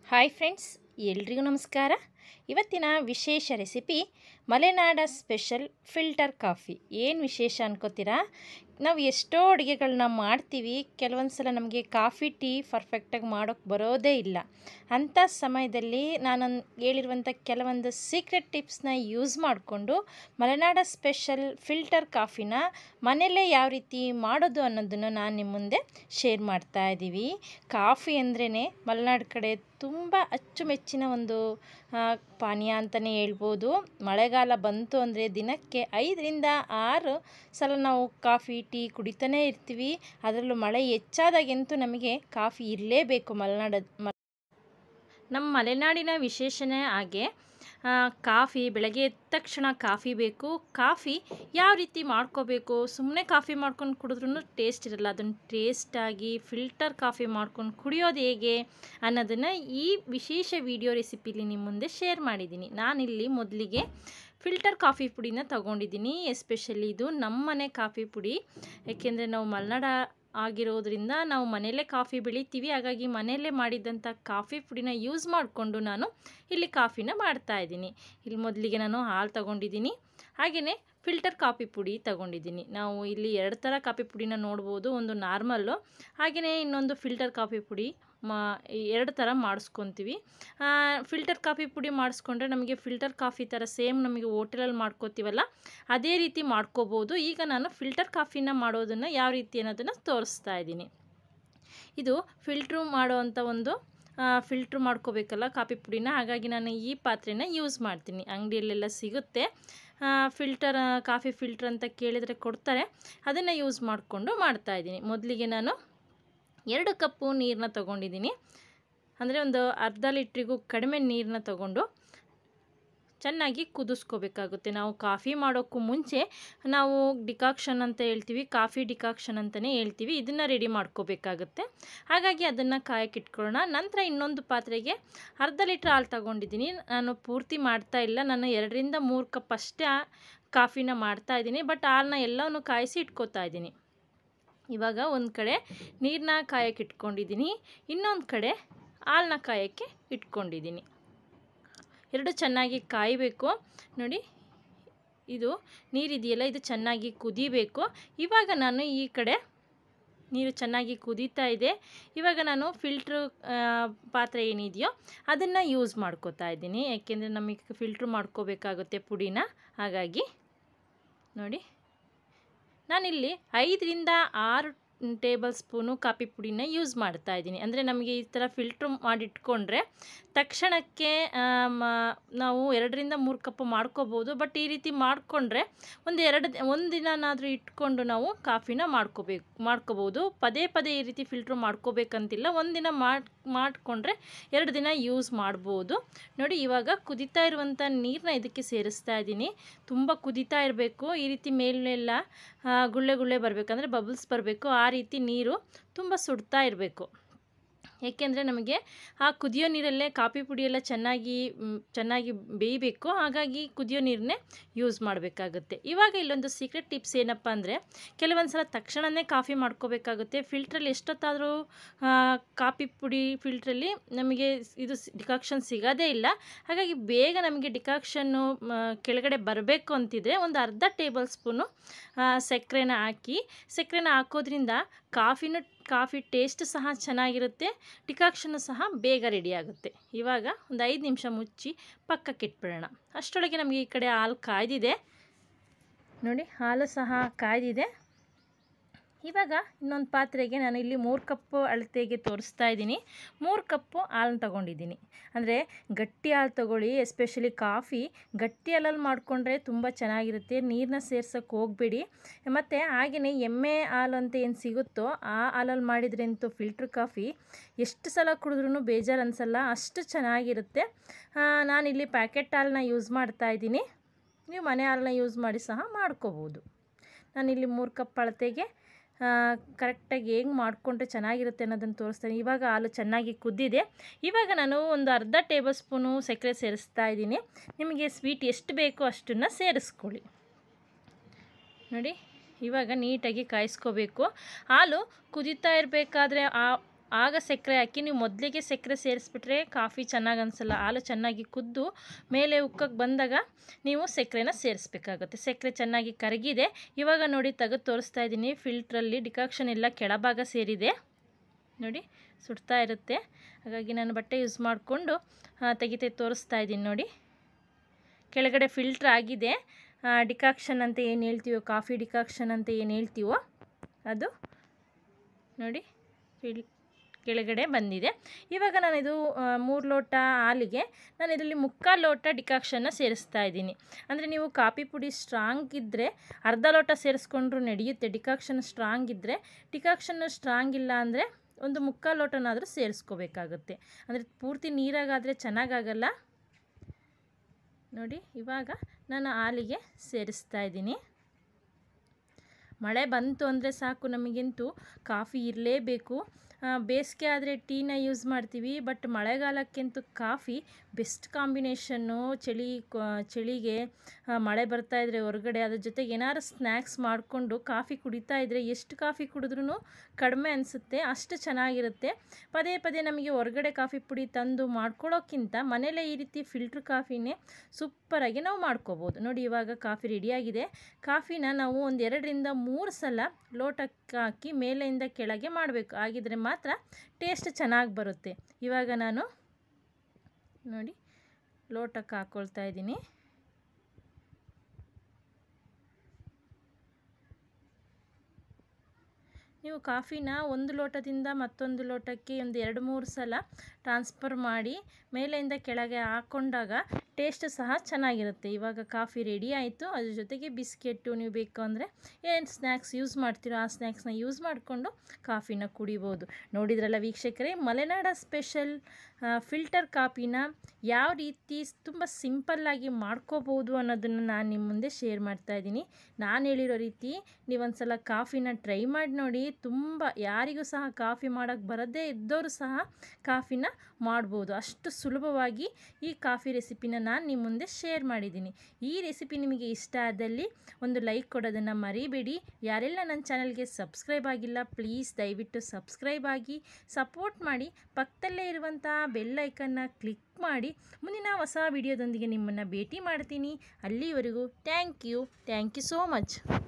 hi friends ಎಲ್ರಿಗೂ ನಮಸ್ಕಾರ ಇವತ್ತಿನ ವಿಶೇಷ ರೆಸಿಪಿ ಮಲೆನಾಡ ಸ್ಪೆಷಲ್ ಫಿಲ್ಟರ್ ಕಾಫಿ ಏನು ವಿಶೇಷ ಅನ್ಕೋತೀರಾ ನಾವು ಎಷ್ಟೋ ಅಡುಗೆಗಳನ್ನ ಮಾಡ್ತೀವಿ ಕೆಲವೊಂದು ಸಲ ನಮಗೆ ಕಾಫಿ ಟೀ ಪರ್ಫೆಕ್ಟಾಗಿ ಮಾಡೋಕ್ಕೆ ಬರೋದೇ ಇಲ್ಲ ಅಂಥ ಸಮಯದಲ್ಲಿ ನಾನು ಹೇಳಿರುವಂಥ ಕೆಲವೊಂದು ಸೀಕ್ರೆಟ್ ಟಿಪ್ಸ್ನ ಯೂಸ್ ಮಾಡಿಕೊಂಡು ಮಲೆನಾಡ ಸ್ಪೆಷಲ್ ಫಿಲ್ಟರ್ ಕಾಫಿನ ಮನೆಯಲ್ಲೇ ಯಾವ ರೀತಿ ಮಾಡೋದು ಅನ್ನೋದನ್ನು ನಾನು ನಿಮ್ಮ ಮುಂದೆ ಶೇರ್ ಮಾಡ್ತಾ ಇದ್ದೀವಿ ಕಾಫಿ ಅಂದ್ರೇ ಮಲೆನಾಡು ಕಡೆ ತುಂಬ ಅಚ್ಚುಮೆಚ್ಚಿನ ಒಂದು ಆ, ಪಾನೀಯ ಅಂತಲೇ ಹೇಳ್ಬೋದು ಮಳೆಗಾಲ ಬಂತು ಅಂದರೆ ದಿನಕ್ಕೆ ಐದರಿಂದ ಆರು ಸಲ ನಾವು ಕಾಫಿ ಟೀ ಕುಡಿತಾನೇ ಇರ್ತೀವಿ ಅದರಲ್ಲೂ ಮಳೆ ಹೆಚ್ಚಾದಾಗಂತೂ ನಮಗೆ ಕಾಫಿ ಇರಲೇಬೇಕು ಮಲೆನಾಡ ಮ ನಮ್ಮ ಮಲೆನಾಡಿನ ವಿಶೇಷಣೆ ಹಾಗೆ ಆ, ಕಾಫಿ ಬೆಳಗ್ಗೆ ಎದ್ದ ತಕ್ಷಣ ಕಾಫಿ ಬೇಕು ಕಾಫಿ ಯಾವ ರೀತಿ ಮಾಡ್ಕೋಬೇಕು ಸುಮ್ಮನೆ ಕಾಫಿ ಮಾಡ್ಕೊಂಡು ಕುಡಿದ್ರೂ ಟೇಸ್ಟ್ ಇರಲ್ಲ ಅದನ್ನು ಟೇಸ್ಟಾಗಿ ಫಿಲ್ಟರ್ ಕಾಫಿ ಮಾಡ್ಕೊಂಡು ಕುಡಿಯೋದು ಹೇಗೆ ಅನ್ನೋದನ್ನು ಈ ವಿಶೇಷ ವಿಡಿಯೋ ರೆಸಿಪಿಲಿ ನಿಮ್ಮ ಮುಂದೆ ಶೇರ್ ಮಾಡಿದ್ದೀನಿ ನಾನಿಲ್ಲಿ ಮೊದಲಿಗೆ ಫಿಲ್ಟರ್ ಕಾಫಿ ಪುಡಿನ ತಗೊಂಡಿದ್ದೀನಿ ಎಸ್ಪೆಷಲಿ ಇದು ನಮ್ಮನೆ ಕಾಫಿ ಪುಡಿ ಏಕೆಂದರೆ ನಾವು ಮಲೆನಾಡ ಆಗಿರೋದ್ರಿಂದ ನಾವು ಮನೆಯಲ್ಲೇ ಕಾಫಿ ಬೆಳಿತೀವಿ ಹಾಗಾಗಿ ಮನೆಯಲ್ಲೇ ಮಾಡಿದ್ದಂಥ ಕಾಫಿ ಪುಡಿನ ಯೂಸ್ ಮಾಡಿಕೊಂಡು ನಾನು ಇಲ್ಲಿ ಕಾಫಿನ ಮಾಡ್ತಾ ಇದ್ದೀನಿ ಇಲ್ಲಿ ಮೊದಲಿಗೆ ನಾನು ಹಾಲು ತಗೊಂಡಿದ್ದೀನಿ ಹಾಗೆಯೇ ಫಿಲ್ಟರ್ ಕಾಫಿ ಪುಡಿ ತಗೊಂಡಿದ್ದೀನಿ ನಾವು ಇಲ್ಲಿ ಎರಡು ಥರ ಕಾಫಿ ಪುಡಿನ ನೋಡ್ಬೋದು ಒಂದು ನಾರ್ಮಲ್ಲು ಹಾಗೆಯೇ ಇನ್ನೊಂದು ಫಿಲ್ಟರ್ ಕಾಫಿ ಪುಡಿ ಮಾ ಎರಡು ಥರ ಮಾಡಿಸ್ಕೊತೀವಿ ಫಿಲ್ಟರ್ ಕಾಫಿ ಪುಡಿ ಮಾಡಿಸ್ಕೊಂಡ್ರೆ ನಮಗೆ ಫಿಲ್ಟರ್ ಕಾಫಿ ಥರ ಸೇಮ್ ನಮಗೆ ಹೋಟೆಲಲ್ಲಿ ಮಾಡ್ಕೋತೀವಲ್ಲ ಅದೇ ರೀತಿ ಮಾಡ್ಕೋಬೋದು ಈಗ ನಾನು ಫಿಲ್ಟರ್ ಕಾಫಿನ ಮಾಡೋದನ್ನು ಯಾವ ರೀತಿ ಅನ್ನೋದನ್ನು ತೋರಿಸ್ತಾ ಇದ್ದೀನಿ ಇದು ಫಿಲ್ಟ್ರು ಮಾಡೋವಂಥ ಒಂದು ಫಿಲ್ಟ್ರ್ ಮಾಡ್ಕೋಬೇಕಲ್ಲ ಕಾಫಿ ಪುಡಿನ ಹಾಗಾಗಿ ನಾನು ಈ ಪಾತ್ರೆನ ಯೂಸ್ ಮಾಡ್ತೀನಿ ಅಂಗಡಿಯಲ್ಲೆಲ್ಲ ಸಿಗುತ್ತೆ ಫಿಲ್ಟರ್ ಕಾಫಿ ಫಿಲ್ಟರ್ ಅಂತ ಕೇಳಿದರೆ ಕೊಡ್ತಾರೆ ಅದನ್ನು ಯೂಸ್ ಮಾಡಿಕೊಂಡು ಮಾಡ್ತಾಯಿದ್ದೀನಿ ಮೊದಲಿಗೆ ನಾನು ಎರಡು ಕಪ್ಪು ನೀರನ್ನ ತೊಗೊಂಡಿದ್ದೀನಿ ಅಂದರೆ ಒಂದು ಅರ್ಧ ಲೀಟ್ರಿಗೂ ಕಡಿಮೆ ನೀರನ್ನ ತಗೊಂಡು ಚೆನ್ನಾಗಿ ಕುದಿಸ್ಕೋಬೇಕಾಗುತ್ತೆ ನಾವು ಕಾಫಿ ಮಾಡೋಕ್ಕೂ ಮುಂಚೆ ನಾವು ಡಿಕಾಕ್ಷನ್ ಅಂತ ಹೇಳ್ತೀವಿ ಕಾಫಿ ಡಿಕಾಕ್ಷನ್ ಅಂತಲೇ ಹೇಳ್ತೀವಿ ಇದನ್ನು ರೆಡಿ ಮಾಡ್ಕೋಬೇಕಾಗುತ್ತೆ ಹಾಗಾಗಿ ಅದನ್ನು ಕಾಯಕ್ಕೆ ಇಟ್ಕೊಳ್ಳೋಣ ನಂತರ ಇನ್ನೊಂದು ಪಾತ್ರೆಗೆ ಅರ್ಧ ಲೀಟ್ರ್ ಹಾಲು ತಗೊಂಡಿದ್ದೀನಿ ನಾನು ಪೂರ್ತಿ ಮಾಡ್ತಾ ಇಲ್ಲ ನಾನು ಎರಡರಿಂದ ಮೂರು ಕಪ್ ಅಷ್ಟೇ ಕಾಫಿನ ಮಾಡ್ತಾ ಇದ್ದೀನಿ ಬಟ್ ಹಾಲನ್ನ ಎಲ್ಲವನ್ನೂ ಕಾಯಿಸಿ ಇಟ್ಕೋತಾ ಇದ್ದೀನಿ ಇವಾಗ ಒಂದು ಕಡೆ ನೀರನ್ನ ಕಾಯಕ್ಕೆ ಇಟ್ಕೊಂಡಿದ್ದೀನಿ ಇನ್ನೊಂದು ಕಡೆ ಹಾಲನ್ನ ಕಾಯಕ್ಕೆ ಇಟ್ಕೊಂಡಿದ್ದೀನಿ ಎರಡು ಚೆನ್ನಾಗಿ ಕಾಯಬೇಕು ನೋಡಿ ಇದು ನೀರಿದೆಯಲ್ಲ ಇದು ಚೆನ್ನಾಗಿ ಕುದಿಬೇಕು ಇವಾಗ ನಾನು ಈ ಕಡೆ ನೀರು ಚೆನ್ನಾಗಿ ಕುದೀತಾ ಇದೆ ಇವಾಗ ನಾನು ಫಿಲ್ಟ್ರು ಪಾತ್ರೆ ಏನಿದೆಯೋ ಅದನ್ನು ಯೂಸ್ ಮಾಡ್ಕೋತಾ ಇದ್ದೀನಿ ಯಾಕೆಂದರೆ ನಮಗೆ ಫಿಲ್ಟ್ರ್ ಮಾಡ್ಕೋಬೇಕಾಗುತ್ತೆ ಪುಡಿನ ಹಾಗಾಗಿ ನೋಡಿ ನಾನಿಲ್ಲಿ ಐದರಿಂದ ಆರು ಟೇಬಲ್ ಸ್ಪೂನು ಕಾಫಿ ಪುಡಿನ ಯೂಸ್ ಮಾಡ್ತಾ ಇದ್ದೀನಿ ಅಂದರೆ ನಮಗೆ ಈ ಥರ ಫಿಲ್ಟ್ರ್ ಮಾಡಿಟ್ಕೊಂಡ್ರೆ ತಕ್ಷಣಕ್ಕೆ ನಾವು ಎರಡರಿಂದ ಮೂರು ಕಪ್ ಮಾಡ್ಕೋಬೋದು ಬಟ್ ಈ ರೀತಿ ಮಾಡಿಕೊಂಡ್ರೆ ಒಂದು ಎರಡು ಒಂದು ದಿನನಾದರೂ ಇಟ್ಕೊಂಡು ನಾವು ಕಾಫಿನ ಮಾಡ್ಕೋಬೇಕು ಮಾಡ್ಕೋಬೋದು ಪದೇ ಪದೇ ಈ ರೀತಿ ಫಿಲ್ಟ್ರ್ ಮಾಡ್ಕೋಬೇಕಂತಿಲ್ಲ ಒಂದು ದಿನ ಮಾಡಿ ಮಾಡಿಕೊಂಡ್ರೆ ಎರಡು ದಿನ ಯೂಸ್ ಮಾಡ್ಬೋದು ನೋಡಿ ಇವಾಗ ಕುದೀತಾ ಇರುವಂಥ ನೀರನ್ನ ಇದಕ್ಕೆ ಸೇರಿಸ್ತಾ ಇದ್ದೀನಿ ತುಂಬ ಕುದೀತಾ ಇರಬೇಕು ಈ ರೀತಿ ಮೇಲೆಲ್ಲ ಗುಳ್ಳೆ ಗುಳ್ಳೆ ಬರಬೇಕಂದ್ರೆ ಬಬಲ್ಸ್ ಬರಬೇಕು ಆ ರೀತಿ ನೀರು ತುಂಬ ಸುಡ್ತಾ ಇರಬೇಕು ಏಕೆಂದರೆ ನಮಗೆ ಆ ಕುದಿಯೋ ನೀರಲ್ಲೇ ಕಾಫಿ ಪುಡಿ ಎಲ್ಲ ಚೆನ್ನಾಗಿ ಮ್, ಚೆನ್ನಾಗಿ ಬೇಯಬೇಕು ಹಾಗಾಗಿ ಕುದಿಯೋ ನೀರನ್ನೇ ಯೂಸ್ ಮಾಡಬೇಕಾಗುತ್ತೆ ಇವಾಗ ಇಲ್ಲೊಂದು ಸೀಕ್ರೆಟ್ ಟಿಪ್ಸ್ ಏನಪ್ಪ ಅಂದರೆ ಕೆಲವೊಂದು ಸಲ ತಕ್ಷಣವೇ ಕಾಫಿ ಮಾಡ್ಕೋಬೇಕಾಗುತ್ತೆ ಫಿಲ್ಟ್ರಲ್ಲಿ ಎಷ್ಟೊತ್ತಾದರೂ ಕಾಫಿ ಪುಡಿ ಫಿಲ್ಟ್ರಲ್ಲಿ ನಮಗೆ ಇದು ಡಿಕಾಕ್ಷನ್ ಸಿಗೋದೇ ಇಲ್ಲ ಹಾಗಾಗಿ ಬೇಗ ನಮಗೆ ಡಿಕಾಕ್ಷನ್ನು ಕೆಳಗಡೆ ಬರಬೇಕು ಅಂತಿದ್ರೆ ಒಂದು ಅರ್ಧ ಟೇಬಲ್ ಸ್ಪೂನು ಸಕ್ಕರೆನ ಹಾಕಿ ಸಕ್ಕರೆನ ಹಾಕೋದ್ರಿಂದ ಕಾಫಿನೂ ಕಾಫಿ ಟೇಸ್ಟ್ ಸಹ ಚೆನ್ನಾಗಿರುತ್ತೆ ಡಿಕಾಕ್ಷನ್ನು ಸಹ ಬೇಗ ರೆಡಿ ಆಗುತ್ತೆ ಇವಾಗ ಒಂದು ಐದು ನಿಮಿಷ ಮುಚ್ಚಿ ಪಕ್ಕಕ್ಕೆ ಇಟ್ಬಿಡೋಣ ಅಷ್ಟರೊಳಗೆ ನಮಗೆ ಈ ಕಡೆ ಹಾಲು ಕಾಯ್ದಿದೆ ನೋಡಿ ಹಾಲು ಸಹ ಕಾಯ್ದಿದೆ ಇವಾಗ ಇನ್ನೊಂದು ಪಾತ್ರೆಗೆ ನಾನು ಇಲ್ಲಿ ಮೂರು ಕಪ್ಪು ಅಳತೆಗೆ ತೋರಿಸ್ತಾ ಇದ್ದೀನಿ ಮೂರು ಕಪ್ಪು ಹಾಲನ್ನ ತಗೊಂಡಿದ್ದೀನಿ ಅಂದರೆ ಗಟ್ಟಿ ಹಾಲು ತಗೊಳ್ಳಿ ಎಸ್ಪೆಷಲಿ ಕಾಫಿ ಗಟ್ಟಿ ಹಾಲಲ್ಲಿ ಮಾಡಿಕೊಂಡ್ರೆ ತುಂಬ ಚೆನ್ನಾಗಿರುತ್ತೆ ನೀರನ್ನ ಸೇರ್ಸೋಕ್ಕೆ ಹೋಗಬೇಡಿ ಮತ್ತು ಹಾಗೆಯೇ ಎಮ್ಮೆ ಹಾಲು ಅಂತ ಏನು ಸಿಗುತ್ತೋ ಆ ಹಾಲಲ್ಲಿ ಮಾಡಿದ್ರೆ ಅಂತೂ ಫಿಲ್ಟ್ರ್ ಕಾಫಿ ಎಷ್ಟು ಸಲ ಕುಡಿದ್ರೂ ಬೇಜಾರು ಅನಿಸಲ್ಲ ಅಷ್ಟು ಚೆನ್ನಾಗಿರುತ್ತೆ ಆ, ನಾನಿಲ್ಲಿ ಪ್ಯಾಕೆಟ್ ಹಾಲನ್ನ ಯೂಸ್ ಮಾಡ್ತಾ ಇದ್ದೀನಿ ನೀವು ಮನೆ ಹಾಲನ್ನ ಯೂಸ್ ಮಾಡಿ ಸಹ ಮಾಡ್ಕೋಬೋದು ನಾನಿಲ್ಲಿ ಮೂರು ಕಪ್ ಅಳತೆಗೆ ಕರೆಕ್ಟಾಗಿ ಹೇಗೆ ಮಾಡಿಕೊಂಡ್ರೆ ಚೆನ್ನಾಗಿರುತ್ತೆ ಅನ್ನೋದನ್ನು ತೋರಿಸ್ತೀನಿ ಇವಾಗ ಹಾಲು ಚೆನ್ನಾಗಿ ಕುದ್ದಿದೆ ಇವಾಗ ನಾನು ಒಂದು ಅರ್ಧ ಟೇಬಲ್ ಸ್ಪೂನು ಸಕ್ಕರೆ ಸೇರಿಸ್ತಾ ಇದ್ದೀನಿ ನಿಮಗೆ ಸ್ವೀಟ್ ಎಷ್ಟು ಬೇಕೋ ಅಷ್ಟನ್ನು ಸೇರಿಸ್ಕೊಳ್ಳಿ ನೋಡಿ ಇವಾಗ ನೀಟಾಗಿ ಕಾಯಿಸ್ಕೋಬೇಕು ಹಾಲು ಕುದೀತಾ ಇರಬೇಕಾದ್ರೆ ಆ ಆಗ ಸಕ್ಕರೆ ಹಾಕಿ ನೀವು ಮೊದಲಿಗೆ ಸಕ್ಕರೆ ಸೇರಿಸ್ಬಿಟ್ರೆ ಕಾಫಿ ಚೆನ್ನಾಗಿ ಅನಿಸಲ್ಲ ಹಾಲು ಚೆನ್ನಾಗಿ ಕುದ್ದು ಮೇಲೆ ಉಕ್ಕಕ್ಕೆ ಬಂದಾಗ ನೀವು ಸಕ್ಕರೆನ ಸೇರಿಸ್ಬೇಕಾಗುತ್ತೆ ಸಕ್ಕರೆ ಚೆನ್ನಾಗಿ ಕರಗಿದೆ ಇವಾಗ ನೋಡಿ ತೆಗೆದು ತೋರಿಸ್ತಾ ಇದ್ದೀನಿ ಫಿಲ್ಟ್ರಲ್ಲಿ ಡಿಕಾಕ್ಷನ್ ಎಲ್ಲ ಕೆಳಭಾಗ ಸೇರಿದೆ ನೋಡಿ ಸುಡ್ತಾ ಇರುತ್ತೆ ಹಾಗಾಗಿ ನಾನು ಬಟ್ಟೆ ಯೂಸ್ ಮಾಡಿಕೊಂಡು ತೆಗಿತೆ ತೋರಿಸ್ತಾ ಇದ್ದೀನಿ ನೋಡಿ ಕೆಳಗಡೆ ಫಿಲ್ಟ್ರ್ ಆಗಿದೆ ಡಿಕಾಕ್ಷನ್ ಅಂತ ಏನು ಹೇಳ್ತೀವೋ ಕಾಫಿ ಡಿಕಾಕ್ಷನ್ ಅಂತ ಏನು ಹೇಳ್ತೀವೋ ಅದು ನೋಡಿ ಫಿಲ್ ಕೆಳಗಡೆ ಬಂದಿದೆ ಇವಾಗ ನಾನು ಇದು ಮೂರು ಲೋಟ ಹಾಲಿಗೆ ನಾನು ಇದರಲ್ಲಿ ಮುಕ್ಕಾಲು ಲೋಟ ಡಿಕಾಕ್ಷನ್ನ ಸೇರಿಸ್ತಾ ಇದ್ದೀನಿ ಅಂದರೆ ನೀವು ಕಾಫಿ ಪುಡಿ ಸ್ಟ್ರಾಂಗ್ ಇದ್ದರೆ ಅರ್ಧ ಲೋಟ ಸೇರಿಸ್ಕೊಂಡ್ರೂ ನಡೆಯುತ್ತೆ ಡಿಕಾಕ್ಷನ್ ಸ್ಟ್ರಾಂಗ್ ಇದ್ದರೆ ಡಿಕಾಕ್ಷನ್ ಸ್ಟ್ರಾಂಗ್ ಇಲ್ಲ ಅಂದರೆ ಒಂದು ಮುಕ್ಕಾಲು ಲೋಟನಾದರೂ ಸೇರಿಸ್ಕೋಬೇಕಾಗುತ್ತೆ ಅಂದರೆ ಪೂರ್ತಿ ನೀರಾಗಾದರೆ ಚೆನ್ನಾಗಾಗಲ್ಲ ನೋಡಿ ಇವಾಗ ನಾನು ಹಾಲಿಗೆ ಸೇರಿಸ್ತಾ ಇದ್ದೀನಿ ಮಳೆ ಬಂತು ಅಂದರೆ ಸಾಕು ನಮಗಂತೂ ಕಾಫಿ ಇರಲೇಬೇಕು ಬೇಸಿಗೆ ಆದರೆ ಟೀನ ಯೂಸ್ ಮಾಡ್ತೀವಿ ಬಟ್ ಮಳೆಗಾಲಕ್ಕಂತೂ ಕಾಫಿ ಬೆಸ್ಟ್ ಕಾಂಬಿನೇಷನ್ನು ಚಳಿ ಚಳಿಗೆ ಮಳೆ ಬರ್ತಾ ಇದ್ದರೆ ಹೊರಗಡೆ ಅದ್ರ ಜೊತೆಗೆ ಏನಾದ್ರು ಸ್ನ್ಯಾಕ್ಸ್ ಮಾಡಿಕೊಂಡು ಕಾಫಿ ಕುಡಿತಾ ಇದ್ದರೆ ಎಷ್ಟು ಕಾಫಿ ಕುಡಿದ್ರೂ ಕಡಿಮೆ ಅನಿಸುತ್ತೆ ಅಷ್ಟು ಚೆನ್ನಾಗಿರುತ್ತೆ ಪದೇ ಪದೇ ನಮಗೆ ಹೊರಗಡೆ ಕಾಫಿ ಪುಡಿ ತಂದು ಮಾಡ್ಕೊಳ್ಳೋಕ್ಕಿಂತ ಮನೇಲೇ ಈ ರೀತಿ ಫಿಲ್ಟ್ರ್ ಕಾಫಿನೇ ಸೂಪರಾಗಿ ನಾವು ಮಾಡ್ಕೋಬೋದು ನೋಡಿ ಇವಾಗ ಕಾಫಿ ರೆಡಿಯಾಗಿದೆ ಕಾಫಿನ ನಾವು ಒಂದು ಎರಡರಿಂದ ಮೂರು ಸಲ ಲೋಟಕ್ಕೆ ಹಾಕಿ ಮೇಲೆಯಿಂದ ಕೆಳಗೆ ಮಾಡಬೇಕು ಆಗಿದ್ರೆ ಮಾತ್ರ ಟೇಸ್ಟ್ ಚೆನ್ನಾಗಿ ಬರುತ್ತೆ ಇವಾಗ ನಾನು ನೋಡಿ ಲೋಟಕ್ಕೆ ಹಾಕ್ಕೊಳ್ತಾ ಇದ್ದೀನಿ ನೀವು ಕಾಫಿನ ಒಂದು ಲೋಟದಿಂದ ಮತ್ತೊಂದು ಲೋಟಕ್ಕೆ ಒಂದು ಎರಡು ಮೂರು ಸಲ ಟ್ರಾನ್ಸ್ಫರ್ ಮಾಡಿ ಮೇಲೆಯಿಂದ ಕೆಳಗೆ ಹಾಕ್ಕೊಂಡಾಗ ಟೇಸ್ಟ್ ಸಹ ಚೆನ್ನಾಗಿರುತ್ತೆ ಇವಾಗ ಕಾಫಿ ರೆಡಿ ಆಯಿತು ಅದ್ರ ಜೊತೆಗೆ ಬಿಸ್ಕೆಟ್ಟು ನೀವು ಬೇಕು ಅಂದರೆ ಏನು ಸ್ನ್ಯಾಕ್ಸ್ ಯೂಸ್ ಮಾಡ್ತೀರೋ ಆ ಸ್ನ್ಯಾಕ್ಸ್ನ ಯೂಸ್ ಮಾಡಿಕೊಂಡು ಕಾಫಿನ ಕುಡಿಬೋದು ನೋಡಿದ್ರಲ್ಲ ವೀಕ್ಷಕರೇ ಮಲೆನಾಡ ಸ್ಪೆಷಲ್ ಫಿಲ್ಟರ್ ಕಾಫಿನ ಯಾವ ರೀತಿ ತುಂಬ ಸಿಂಪಲ್ಲಾಗಿ ಮಾಡ್ಕೋಬೋದು ಅನ್ನೋದನ್ನು ನಾನು ನಿಮ್ಮ ಮುಂದೆ ಶೇರ್ ಮಾಡ್ತಾ ಇದ್ದೀನಿ ನಾನು ಹೇಳಿರೋ ರೀತಿ ನೀವೊಂದು ಸಲ ಕಾಫಿನ ಟ್ರೈ ಮಾಡಿ ನೋಡಿ ತುಂಬ ಯಾರಿಗೂ ಸಹ ಕಾಫಿ ಮಾಡೋಕ್ಕೆ ಬರದೇ ಇದ್ದವರು ಸಹ ಕಾಫಿನ ಮಾಡ್ಬೋದು ಅಷ್ಟು ಸುಲಭವಾಗಿ ಈ ಕಾಫಿ ರೆಸಿಪಿನ ನಾನು ನಿಮ್ಮ ಮುಂದೆ ಶೇರ್ ಮಾಡಿದ್ದೀನಿ ಈ ರೆಸಿಪಿ ನಿಮಗೆ ಇಷ್ಟ ಆದಲ್ಲಿ ಒಂದು ಲೈಕ್ ಕೊಡೋದನ್ನು ಮರಿಬೇಡಿ ಯಾರೆಲ್ಲ ನನ್ನ ಚಾನಲ್ಗೆ ಸಬ್ಸ್ಕ್ರೈಬ್ ಆಗಿಲ್ಲ ಪ್ಲೀಸ್ ದಯವಿಟ್ಟು ಸಬ್ಸ್ಕ್ರೈಬ್ ಆಗಿ ಸಪೋರ್ಟ್ ಮಾಡಿ ಪಕ್ಕದಲ್ಲೇ ಇರುವಂಥ ಬೆಲ್ ಐಕನ್ನ ಕ್ಲಿಕ್ ಮಾಡಿ ಮುಂದಿನ ಹೊಸ ವಿಡಿಯೋದೊಂದಿಗೆ ನಿಮ್ಮನ್ನು ಭೇಟಿ ಮಾಡ್ತೀನಿ ಅಲ್ಲಿವರೆಗೂ thank you thank you so much